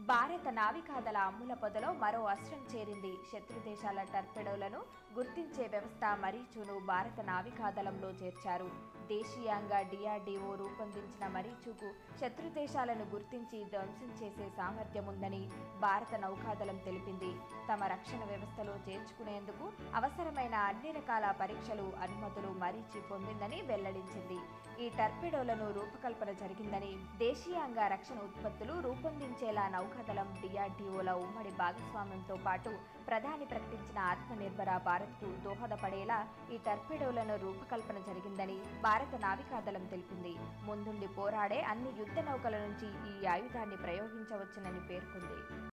భారత నావికాదళ అమ్ముల పొదలో మరో అస్త్రం చేరింది శత్రు దేశాల టర్పెడోలను గుర్తించే వ్యవస్థ మరీచును భారత నావికాదళంలో చేర్చారు దేశీయంగా డిఆర్డీఓ రూపొందించిన మరీచుకు శత్రు దేశాలను గుర్తించి ధ్వంసం చేసే సామర్థ్యం ఉందని భారత నౌకాదళం తెలిపింది తమ రక్షణ వ్యవస్థలో చేర్చుకునేందుకు అవసరమైన అన్ని రకాల పరీక్షలు అనుమతులు మరీచి పొందిందని వెల్లడించింది ఈ టర్పెడోలను రూపకల్పన జరిగిందని దేశీయంగా రక్షణ ఉత్పత్తులు రూపొందించేలా నౌకాదళం డిఆర్డీఓల ఉమ్మడి భాగస్వామ్యంతో పాటు ప్రధాని ప్రకటించిన ఆత్మనిర్భర భారత్కు దోహదపడేలా ఈ టర్పెడోలను రూపకల్పన జరిగిందని భారత నావికాదళం తెలిపింది ముందుండి పోరాడే అన్ని యుద్ధ నౌకల నుంచి ఈ ఆయుధాన్ని ప్రయోగించవచ్చునని పేర్కొంది